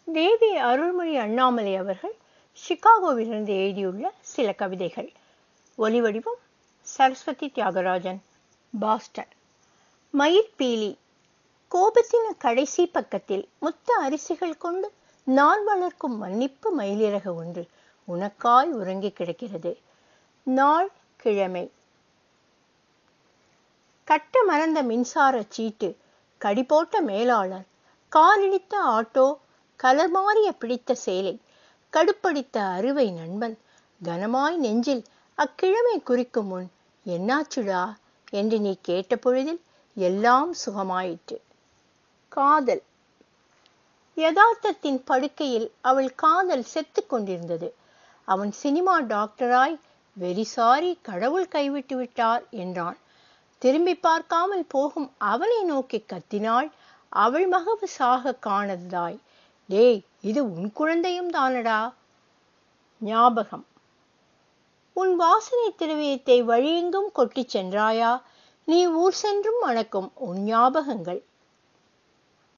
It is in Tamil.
தேவி அருள்மொழி அண்ணாமலை அவர்கள் சிகாகோவிலிருந்து எழுதியுள்ள சில கவிதைகள் ஒலிவடிவம் சரஸ்வதி தியாகராஜன் பாஸ்டன் மயிர்பீலி கோபத்தின கடைசி பக்கத்தில் முத்த அரிசிகள் கொண்டு நான் வளர்க்கும் மன்னிப்பு மயிலிறகு ஒன்று உனக்காய் உறங்கி கிடக்கிறது நாள் கிழமை கட்ட மறந்த மின்சார சீட்டு கடி போட்ட மேலாளர் காலிடித்த ஆட்டோ கலர் மாறிய பிடித்த சேலை கடுப்படித்த அறுவை நண்பன் கனமாய் நெஞ்சில் அக்கிழமை குறிக்கும் முன் என்னாச்சுடா என்று நீ கேட்ட பொழுதில் எல்லாம் சுகமாயிற்று காதல் யதார்த்தத்தின் படுக்கையில் அவள் காதல் செத்து கொண்டிருந்தது அவன் சினிமா டாக்டராய் வெரி சாரி கடவுள் கைவிட்டு விட்டார் என்றான் திரும்பி பார்க்காமல் போகும் அவனை நோக்கி கத்தினாள் அவள் மகவு சாக காணதாய் டேய் இது உன் குழந்தையும் தானடா ஞாபகம் உன் வாசனை திரவியத்தை வழியெங்கும் கொட்டிச் சென்றாயா நீ ஊர் சென்றும் மணக்கும் உன் ஞாபகங்கள்